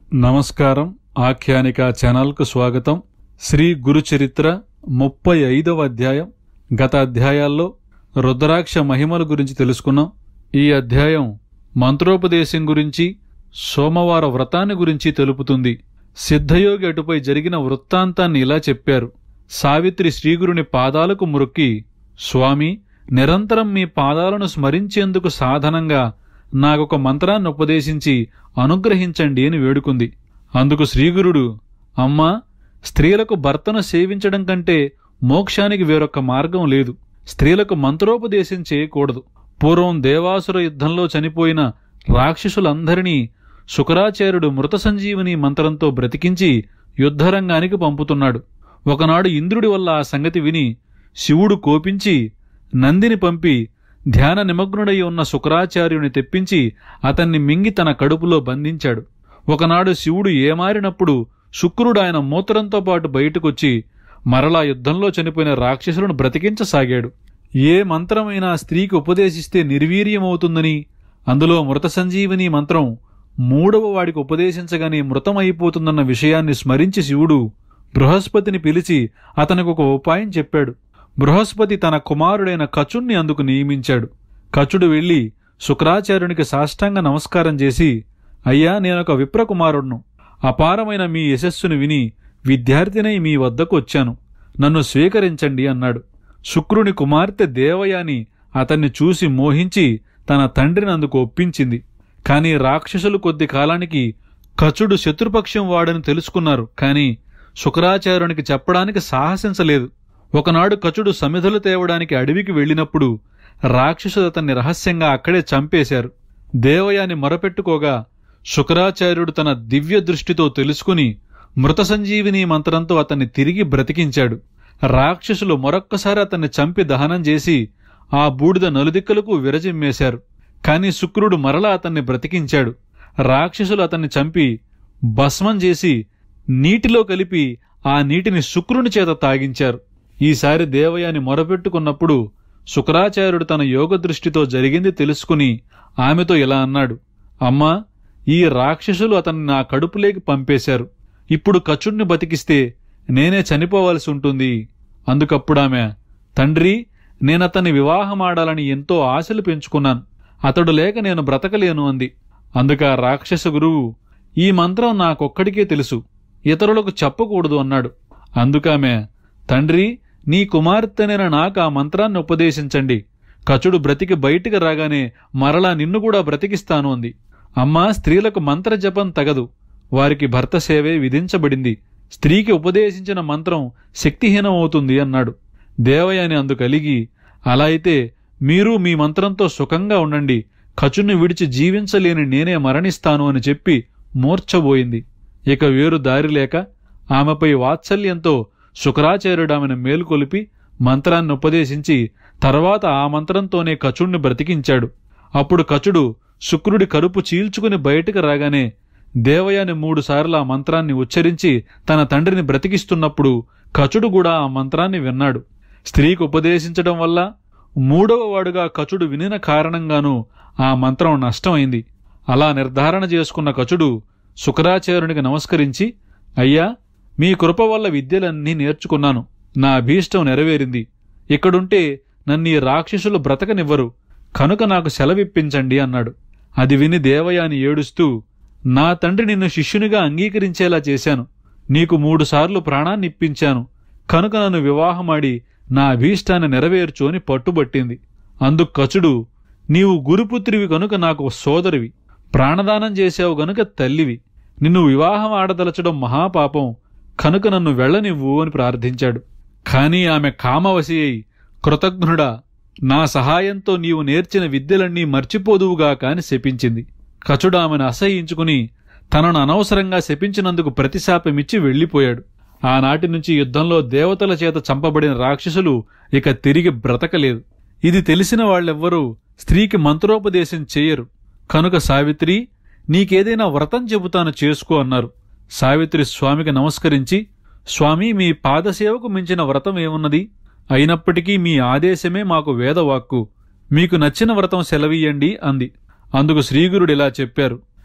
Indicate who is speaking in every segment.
Speaker 1: నమస్కారం ఆఖ్యానిక ఛానల్కు స్వాగతం శ్రీ గురు చరిత్ర ముప్పై ఐదవ అధ్యాయం గత అధ్యాయాల్లో రుద్రాక్ష మహిమల గురించి తెలుసుకున్నాం ఈ అధ్యాయం మంత్రోపదేశం గురించి సోమవార వ్రతాన్ని గురించి తెలుపుతుంది సిద్ధయోగి అటుపై జరిగిన వృత్తాంతాన్ని ఇలా చెప్పారు సావిత్రి శ్రీగురుని పాదాలకు మురుక్కి స్వామి నిరంతరం మీ పాదాలను స్మరించేందుకు సాధనంగా నాకొక మంత్రాన్ని ఉపదేశించి అనుగ్రహించండి అని వేడుకుంది అందుకు శ్రీగురుడు అమ్మా స్త్రీలకు భర్తను సేవించడం కంటే మోక్షానికి వేరొక మార్గం లేదు స్త్రీలకు మంత్రోపదేశం చేయకూడదు పూర్వం దేవాసుర యుద్ధంలో చనిపోయిన రాక్షసులందరినీ శుకరాచార్యుడు మృత సంజీవని మంత్రంతో బ్రతికించి యుద్ధరంగానికి పంపుతున్నాడు ఒకనాడు ఇంద్రుడి వల్ల ఆ సంగతి విని శివుడు కోపించి నందిని పంపి ధ్యాన నిమగ్నుడై ఉన్న శుక్రాచార్యుని తెప్పించి అతన్ని మింగి తన కడుపులో బంధించాడు ఒకనాడు శివుడు ఏమారినప్పుడు శుక్రుడు ఆయన మూత్రంతో పాటు బయటకొచ్చి మరలా యుద్ధంలో చనిపోయిన రాక్షసులను బ్రతికించసాగాడు ఏ మంత్రమైనా స్త్రీకి ఉపదేశిస్తే నిర్వీర్యమవుతుందని అందులో మృత సంజీవని మంత్రం మూడవ వాడికి ఉపదేశించగానే మృతమైపోతుందన్న విషయాన్ని స్మరించి శివుడు బృహస్పతిని పిలిచి అతనికి ఒక ఉపాయం చెప్పాడు బృహస్పతి తన కుమారుడైన కచుణ్ణి అందుకు నియమించాడు కచుడు వెళ్ళి శుక్రాచార్యునికి సాష్టాంగ నమస్కారం చేసి అయ్యా నేనొక విప్రకుమారుడును అపారమైన మీ యశస్సును విని విద్యార్థినై మీ వద్దకు వచ్చాను నన్ను స్వీకరించండి అన్నాడు శుక్రుని కుమార్తె దేవయాని అతన్ని చూసి మోహించి తన తండ్రిని అందుకు ఒప్పించింది కాని రాక్షసులు కొద్ది కాలానికి కచుడు శత్రుపక్షం వాడని తెలుసుకున్నారు కాని శుక్రాచార్యునికి చెప్పడానికి సాహసించలేదు ఒకనాడు కచుడు సమిధలు తేవడానికి అడవికి వెళ్ళినప్పుడు రాక్షసులు అతన్ని రహస్యంగా అక్కడే చంపేశారు దేవయాని మొరపెట్టుకోగా శుక్రాచార్యుడు తన దివ్య దృష్టితో తెలుసుకుని మృత సంజీవిని మంత్రంతో అతన్ని తిరిగి బ్రతికించాడు రాక్షసులు మరొక్కసారి అతన్ని చంపి దహనం చేసి ఆ బూడిద నలుదిక్కలకు విరజిమ్మేశారు కాని శుక్రుడు మరలా అతన్ని బ్రతికించాడు రాక్షసులు అతన్ని చంపి భస్మం చేసి నీటిలో కలిపి ఆ నీటిని శుక్రుని చేత తాగించారు ఈసారి దేవయాని మొరపెట్టుకున్నప్పుడు శుక్రాచార్యుడు తన యోగ దృష్టితో జరిగింది తెలుసుకుని ఆమెతో ఇలా అన్నాడు అమ్మా ఈ రాక్షసులు అతన్ని నా కడుపులేకి పంపేశారు ఇప్పుడు కచుణ్ణి బతికిస్తే నేనే చనిపోవలసి ఉంటుంది అందుకప్పుడామె తండ్రి నేనతన్ని వివాహమాడాలని ఎంతో ఆశలు పెంచుకున్నాను అతడు లేక నేను బ్రతకలేను అంది అందుక ఆ రాక్షస గురువు ఈ మంత్రం నాకొక్కడికే తెలుసు ఇతరులకు చెప్పకూడదు అన్నాడు అందుకామె తండ్రి నీ కుమార్తెనైన నాకు ఆ మంత్రాన్ని ఉపదేశించండి కచుడు బ్రతికి బయటికి రాగానే మరలా నిన్ను కూడా బ్రతికిస్తాను అంది అమ్మా స్త్రీలకు మంత్ర జపం తగదు వారికి భర్త సేవే విధించబడింది స్త్రీకి ఉపదేశించిన మంత్రం శక్తిహీనమవుతుంది అన్నాడు దేవయాని అందుకలిగి అలా అయితే మీరు మీ మంత్రంతో సుఖంగా ఉండండి ఖచుని విడిచి జీవించలేని నేనే మరణిస్తాను అని చెప్పి మూర్ఛబోయింది ఇక వేరు దారి లేక ఆమెపై వాత్సల్యంతో శుక్రాచార్యుడు ఆమెను మేలుకొలిపి మంత్రాన్ని ఉపదేశించి తర్వాత ఆ మంత్రంతోనే కచుణ్ణి బ్రతికించాడు అప్పుడు కచుడు శుక్రుడి కరుపు చీల్చుకుని బయటకు రాగానే దేవయాని మూడుసార్లు ఆ మంత్రాన్ని ఉచ్చరించి తన తండ్రిని బ్రతికిస్తున్నప్పుడు కచుడు కూడా ఆ మంత్రాన్ని విన్నాడు స్త్రీకి ఉపదేశించడం వల్ల మూడవ వాడుగా కచుడు వినిన కారణంగానూ ఆ మంత్రం నష్టమైంది అలా నిర్ధారణ చేసుకున్న కచుడు శుక్రాచార్యునికి నమస్కరించి అయ్యా మీ కృప వల్ల విద్యలన్నీ నేర్చుకున్నాను నా అభీష్టం నెరవేరింది ఇక్కడుంటే నన్ను ఈ రాక్షసులు బ్రతకనివ్వరు కనుక నాకు సెలవిప్పించండి అన్నాడు అది విని దేవయాని ఏడుస్తూ నా తండ్రి నిన్ను శిష్యునిగా అంగీకరించేలా చేశాను నీకు మూడుసార్లు ప్రాణాన్ని ఇప్పించాను కనుక నన్ను వివాహమాడి నా అభీష్టాన్ని నెరవేర్చు అని పట్టుబట్టింది అందుకు కచుడు నీవు గురుపుత్రివి కనుక నాకు సోదరివి ప్రాణదానం చేశావు గనుక తల్లివి నిన్ను వివాహం ఆడదలచడం మహాపాపం కనుక నన్ను వెళ్ళనివ్వు అని ప్రార్థించాడు కాని ఆమె కామవశి అయి కృతజ్ఞుడా నా సహాయంతో నీవు నేర్చిన విద్యలన్నీ మర్చిపోదువుగా కాని శపించింది కచుడు ఆమెను అసహించుకుని తనను అనవసరంగా శపించినందుకు ప్రతిశాపమిచ్చి వెళ్ళిపోయాడు ఆనాటి నుంచి యుద్ధంలో దేవతల చేత చంపబడిన రాక్షసులు ఇక తిరిగి బ్రతకలేదు ఇది తెలిసిన వాళ్ళెవ్వరూ స్త్రీకి మంత్రోపదేశం చేయరు కనుక సావిత్రి నీకేదైనా వ్రతం చెబుతాను చేసుకో అన్నారు సావిత్రి స్వామికి నమస్కరించి స్వామి మీ పాదసేవకు మించిన వ్రతం ఏమున్నది అయినప్పటికీ మీ ఆదేశమే మాకు వేదవాక్కు మీకు నచ్చిన వ్రతం సెలవీయండి అంది అందుకు శ్రీగురుడిలా చెప్పారు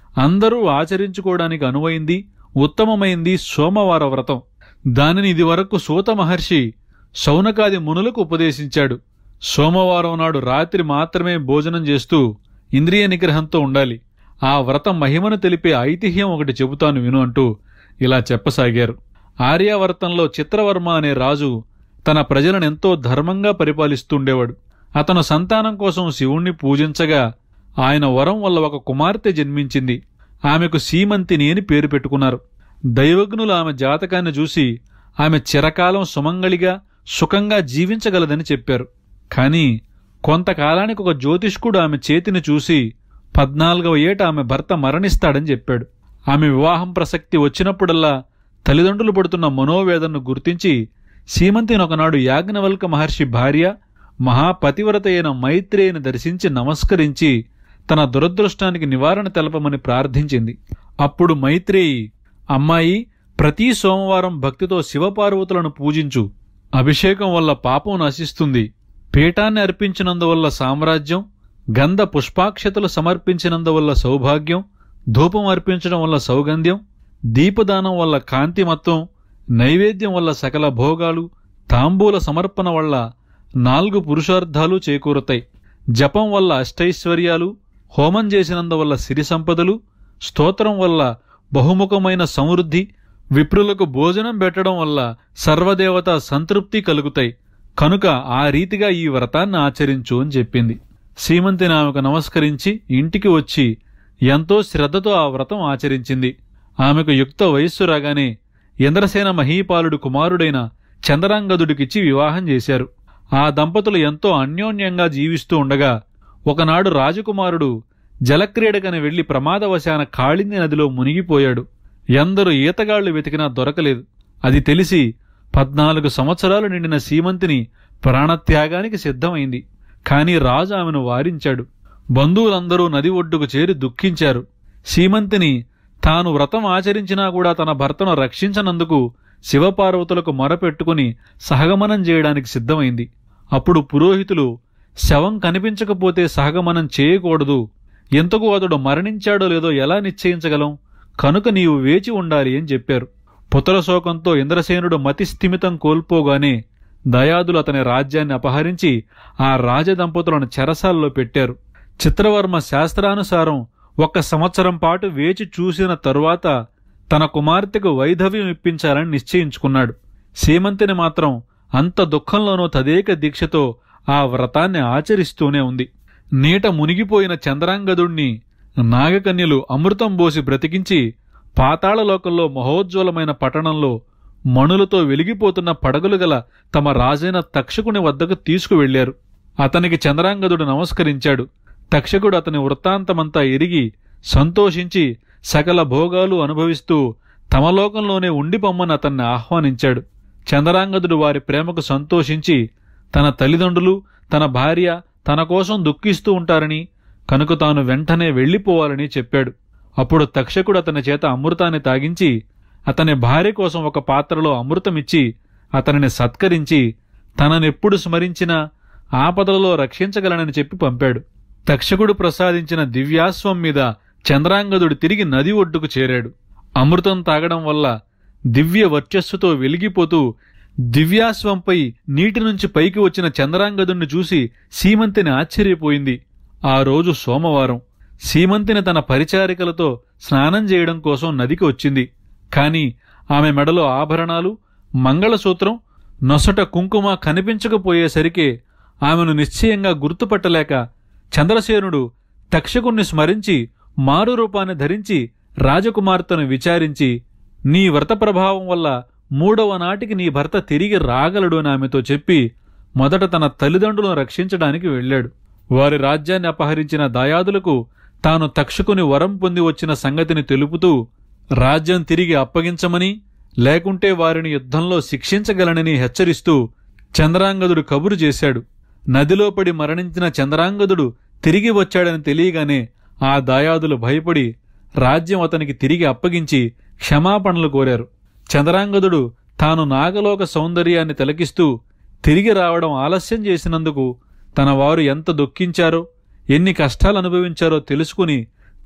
Speaker 1: అందరూ ఆచరించుకోవడానికి అనువైంది ఉత్తమమైంది సోమవార వ్రతం దానిని ఇదివరకు సూత మహర్షి శౌనకాది మునులకు ఉపదేశించాడు సోమవారం నాడు రాత్రి మాత్రమే భోజనం చేస్తూ ఇంద్రియ నిగ్రహంతో ఉండాలి ఆ వ్రతం మహిమను తెలిపే ఐతిహ్యం ఒకటి చెబుతాను విను అంటూ ఇలా చెప్పసాగారు ఆర్యావర్తంలో చిత్రవర్మ అనే రాజు తన ప్రజలను ఎంతో ధర్మంగా పరిపాలిస్తుండేవాడు అతను సంతానం కోసం శివుణ్ణి పూజించగా ఆయన వరం వల్ల ఒక కుమార్తె జన్మించింది ఆమెకు సీమంతిని అని పేరు పెట్టుకున్నారు దైవజ్ఞులు ఆమె జాతకాన్ని చూసి ఆమె చిరకాలం సుమంగళిగా సుఖంగా జీవించగలదని చెప్పారు కానీ కొంతకాలానికి ఒక జ్యోతిష్కుడు ఆమె చేతిని చూసి పద్నాలుగవ ఏట ఆమె భర్త మరణిస్తాడని చెప్పాడు ఆమె వివాహం ప్రసక్తి వచ్చినప్పుడల్లా తల్లిదండ్రులు పడుతున్న మనోవేదనను గుర్తించి సీమంతిని ఒకనాడు యాజ్ఞవల్క మహర్షి భార్య మహాపతివ్రత అయిన మైత్రేయిని దర్శించి నమస్కరించి తన దురదృష్టానికి నివారణ తెలపమని ప్రార్థించింది అప్పుడు మైత్రేయి అమ్మాయి ప్రతి సోమవారం భక్తితో శివపార్వతులను పూజించు అభిషేకం వల్ల పాపం నశిస్తుంది పీఠాన్ని అర్పించినందువల్ల సామ్రాజ్యం గంధ పుష్పాక్షతలు సమర్పించినందువల్ల సౌభాగ్యం ధూపం అర్పించడం వల్ల సౌగంధ్యం దీపదానం వల్ల కాంతిమత్వం నైవేద్యం వల్ల సకల భోగాలు తాంబూల సమర్పణ వల్ల నాలుగు పురుషార్థాలు చేకూరతాయి జపం వల్ల అష్టైశ్వర్యాలు హోమం చేసినందువల్ల సిరి సంపదలు స్తోత్రం వల్ల బహుముఖమైన సమృద్ధి విప్రులకు భోజనం పెట్టడం వల్ల సర్వదేవత సంతృప్తి కలుగుతాయి కనుక ఆ రీతిగా ఈ వ్రతాన్ని ఆచరించు అని చెప్పింది సీమంతిని ఆమెకు నమస్కరించి ఇంటికి వచ్చి ఎంతో శ్రద్ధతో ఆ వ్రతం ఆచరించింది ఆమెకు యుక్త వయస్సు రాగానే ఇంద్రసేన మహీపాలుడు కుమారుడైన చంద్రాంగదుడికిచ్చి వివాహం చేశారు ఆ దంపతులు ఎంతో అన్యోన్యంగా జీవిస్తూ ఉండగా ఒకనాడు రాజకుమారుడు జలక్రీడకని వెళ్లి ప్రమాదవశాన కాళింది నదిలో మునిగిపోయాడు ఎందరు ఈతగాళ్లు వెతికినా దొరకలేదు అది తెలిసి పద్నాలుగు సంవత్సరాలు నిండిన సీమంతిని ప్రాణత్యాగానికి సిద్ధమైంది కాని రాజు ఆమెను వారించాడు బంధువులందరూ నది ఒడ్డుకు చేరి దుఃఖించారు సీమంతిని తాను వ్రతం ఆచరించినా కూడా తన భర్తను రక్షించనందుకు శివపార్వతులకు మొరపెట్టుకుని సహగమనం చేయడానికి సిద్ధమైంది అప్పుడు పురోహితులు శవం కనిపించకపోతే సహగమనం చేయకూడదు ఎంతకు అతడు మరణించాడో లేదో ఎలా నిశ్చయించగలం కనుక నీవు వేచి ఉండాలి అని చెప్పారు పుత్రశోకంతో ఇంద్రసేనుడు మతి స్థిమితం కోల్పోగానే దయాదులు అతని రాజ్యాన్ని అపహరించి ఆ రాజదంపతులను చెరసాల్లో పెట్టారు చిత్రవర్మ శాస్త్రానుసారం ఒక్క సంవత్సరం పాటు వేచి చూసిన తరువాత తన కుమార్తెకు వైధవ్యం ఇప్పించాలని నిశ్చయించుకున్నాడు సీమంతిని మాత్రం అంత దుఃఖంలోనూ తదేక దీక్షతో ఆ వ్రతాన్ని ఆచరిస్తూనే ఉంది నీట మునిగిపోయిన చంద్రాంగదుణ్ణి నాగకన్యలు అమృతం బోసి బ్రతికించి పాతాళలోకంలో మహోజ్వలమైన పట్టణంలో మణులతో వెలిగిపోతున్న పడగలు గల తమ రాజైన తక్షకుని వద్దకు తీసుకువెళ్లారు అతనికి చంద్రాంగదుడు నమస్కరించాడు తక్షకుడు అతని వృత్తాంతమంతా ఎరిగి సంతోషించి సకల భోగాలు అనుభవిస్తూ తమ లోకంలోనే ఉండిపొమ్మని అతన్ని ఆహ్వానించాడు చంద్రాంగదుడు వారి ప్రేమకు సంతోషించి తన తల్లిదండ్రులు తన భార్య తన కోసం దుఃఖిస్తూ ఉంటారని కనుక తాను వెంటనే వెళ్ళిపోవాలని చెప్పాడు అప్పుడు తక్షకుడు అతని చేత అమృతాన్ని తాగించి అతని భార్య కోసం ఒక పాత్రలో అమృతమిచ్చి అతనిని సత్కరించి తననెప్పుడు స్మరించినా ఆపదలలో రక్షించగలనని చెప్పి పంపాడు తక్షకుడు ప్రసాదించిన దివ్యాశ్వం మీద చంద్రాంగదుడు తిరిగి నది ఒడ్డుకు చేరాడు అమృతం తాగడం వల్ల దివ్య వర్చస్సుతో వెలిగిపోతూ దివ్యాశ్వంపై నీటి నుంచి పైకి వచ్చిన చంద్రాంగదుణ్ణి చూసి సీమంతిని ఆశ్చర్యపోయింది ఆ రోజు సోమవారం సీమంతిని తన పరిచారికలతో స్నానం చేయడం కోసం నదికి వచ్చింది కాని ఆమె మెడలో ఆభరణాలు మంగళసూత్రం నొసట కుంకుమ కనిపించకపోయేసరికి ఆమెను నిశ్చయంగా గుర్తుపట్టలేక చంద్రసేనుడు తక్షకుణ్ణి స్మరించి మారు రూపాన్ని ధరించి రాజకుమార్తెను విచారించి నీ వ్రత ప్రభావం వల్ల మూడవ నాటికి నీ భర్త తిరిగి రాగలడు అని ఆమెతో చెప్పి మొదట తన తల్లిదండ్రులను రక్షించడానికి వెళ్ళాడు వారి రాజ్యాన్ని అపహరించిన దాయాదులకు తాను తక్షకుని వరం పొంది వచ్చిన సంగతిని తెలుపుతూ రాజ్యం తిరిగి అప్పగించమని లేకుంటే వారిని యుద్ధంలో శిక్షించగలనని హెచ్చరిస్తూ చంద్రాంగదుడు కబురు చేశాడు నదిలో పడి మరణించిన చంద్రాంగదుడు తిరిగి వచ్చాడని తెలియగానే ఆ దాయాదులు భయపడి రాజ్యం అతనికి తిరిగి అప్పగించి క్షమాపణలు కోరారు చంద్రాంగదుడు తాను నాగలోక సౌందర్యాన్ని తిలకిస్తూ తిరిగి రావడం ఆలస్యం చేసినందుకు తన వారు ఎంత దుఃఖించారో ఎన్ని కష్టాలు అనుభవించారో తెలుసుకుని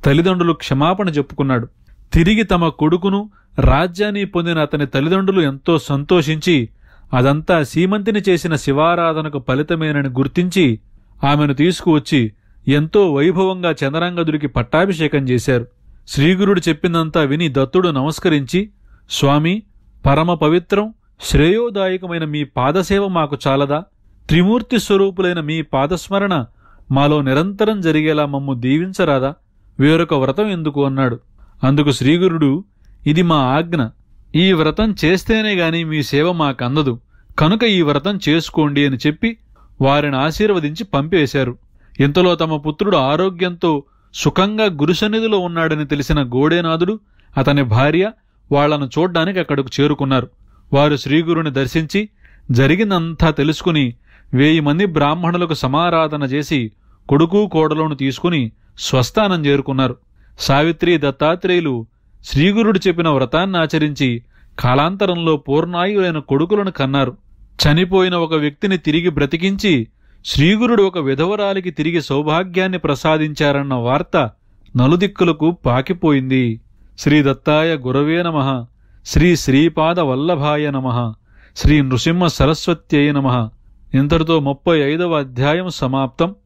Speaker 1: తల్లిదండ్రులు క్షమాపణ చెప్పుకున్నాడు తిరిగి తమ కొడుకును రాజ్యాన్ని పొందిన అతని తల్లిదండ్రులు ఎంతో సంతోషించి అదంతా సీమంతిని చేసిన శివారాధనకు ఫలితమేనని గుర్తించి ఆమెను తీసుకువచ్చి ఎంతో వైభవంగా చంద్రాంగదుడికి పట్టాభిషేకం చేశారు శ్రీగురుడు చెప్పిందంతా విని దత్తుడు నమస్కరించి స్వామి పరమ పవిత్రం శ్రేయోదాయకమైన మీ పాదసేవ మాకు చాలదా త్రిమూర్తి స్వరూపులైన మీ పాదస్మరణ మాలో నిరంతరం జరిగేలా మమ్ము దీవించరాదా వేరొక వ్రతం ఎందుకు అన్నాడు అందుకు శ్రీగురుడు ఇది మా ఆజ్ఞ ఈ వ్రతం చేస్తేనే గాని మీ సేవ మాకందదు కనుక ఈ వ్రతం చేసుకోండి అని చెప్పి వారిని ఆశీర్వదించి పంపివేశారు ఇంతలో తమ పుత్రుడు ఆరోగ్యంతో సుఖంగా గురుసన్నిధిలో ఉన్నాడని తెలిసిన గోడేనాథుడు అతని భార్య వాళ్లను చూడ్డానికి అక్కడకు చేరుకున్నారు వారు శ్రీగురుని దర్శించి జరిగిందంతా తెలుసుకుని వేయి మంది బ్రాహ్మణులకు సమారాధన చేసి కొడుకు కోడలను తీసుకుని స్వస్థానం చేరుకున్నారు సావిత్రి దత్తాత్రేయులు శ్రీగురుడు చెప్పిన వ్రతాన్ని ఆచరించి కాలాంతరంలో పూర్ణాయులైన కొడుకులను కన్నారు చనిపోయిన ఒక వ్యక్తిని తిరిగి బ్రతికించి శ్రీగురుడు ఒక విధవరాలికి తిరిగి సౌభాగ్యాన్ని ప్రసాదించారన్న వార్త నలుదిక్కులకు పాకిపోయింది శ్రీ దత్తాయ గురవే నమ శ్రీ శ్రీపాద వల్లభాయ నమ శ్రీ నృసింహ సరస్వత్యై నమ ఇంతటితో ముప్పై ఐదవ అధ్యాయం సమాప్తం